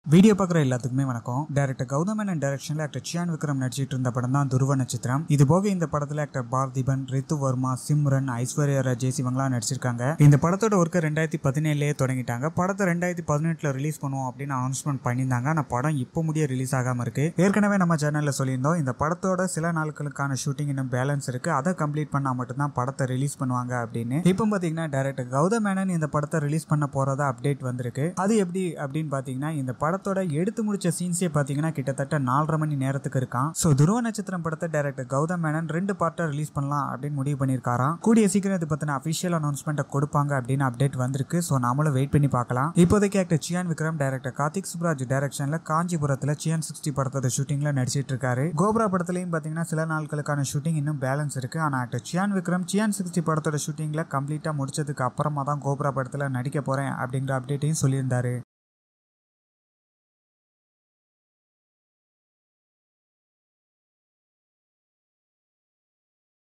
video பார்க்குற எல்லாத்துக்குமே வணக்கம் டேரக்டர் கௌதம் மேனன் டைரக்ஷனில் ஆக்டர் சியான் விக்ரம் நடிச்சிட்டு இருந்த படம் தான் துருவ நட்சத்திரம் இது போக இந்த படத்தில் ஆக்டர் பார்த்திபன் ரித்து வர்மா சிம்ரன் ஐஸ்வர்யா ராஜேஷ் இவங்களாம் நடிச்சிருக்காங்க இந்த படத்தோட ஒர்க்கை ரெண்டாயிரத்தி பதினேழுலேயே தொடங்கிட்டாங்க படத்தை ரெண்டாயிரத்தி பதினெட்டில் ரிலீஸ் பண்ணுவோம் அப்படின்னு அனௌன்ஸ்மெண்ட் பண்ணியிருந்தாங்க ஆனால் படம் இப்போ முடிய ரிலீஸ் ஆகாமல் இருக்கு ஏற்கனவே நம்ம சேனலில் சொல்லியிருந்தோம் இந்த படத்தோட சில நாட்களுக்கான ஷூட்டிங் இன்னும் பேலன்ஸ் இருக்கு அதை கம்ப்ளீட் பண்ணால் மட்டும்தான் படத்தை ரிலீஸ் பண்ணுவாங்க அப்படின்னு இப்போ பார்த்தீங்கன்னா டேரக்டர் கௌதம் மேனன் இந்த படத்தை ரிலீஸ் பண்ண போறதா அப்டேட் வந்திருக்கு அது எப்படி அப்படின்னு பார்த்தீங்கன்னா இந்த படத்தோட எடுத்து முடிச்ச சீன்ஸே பார்த்தீங்கன்னா கிட்டத்தட்ட நாலரை மணி நேரத்துக்கு இருக்கான் ஸோ துருவ நட்சத்திரம் படத்தை டேரக்டர் கௌதம் மேனன் ரெண்டு பார்ட்டா ரிலீஸ் பண்ணலாம் அப்படின்னு முடிவு பண்ணியிருக்காராம் கூடிய சீக்கிரம் இது பத்தின அஃபிஷியல் அனௌன்ஸ்மெண்ட்டை கொடுப்பாங்க அப்படின்னு அப்டேட் வந்திருக்கு ஸோ நாமளும் வெயிட் பண்ணி பார்க்கலாம் இப்போதைக்கு ஆக்டர் சியான் விக்ரம் டேரக்டர் கார்த்திக் சுப்ராஜ் டைரக்ஷன்ல காஞ்சிபுரத்தில் சியான் சிக்ஸ்டி படத்தோட ஷூட்டிங்ல நடிச்சிட்டு இருக்காரு கோப்ரா படத்துலையும் பார்த்தீங்கன்னா சில நாட்களுக்கான ஷூட்டிங் இன்னும் பேலன்ஸ் இருக்கு ஆனால் ஆக்டர் சியான் விக்ரம் சியான் சிக்ஸ்டி படத்தோட ஷூட்டிங்ல கம்ப்ளீட்டா முடிச்சதுக்கு அப்புறமா தான் கோப்ரா படத்தில் நடிக்க போறேன் அப்படிங்கிற அப்டேட்டையும் சொல்லியிருந்தாரு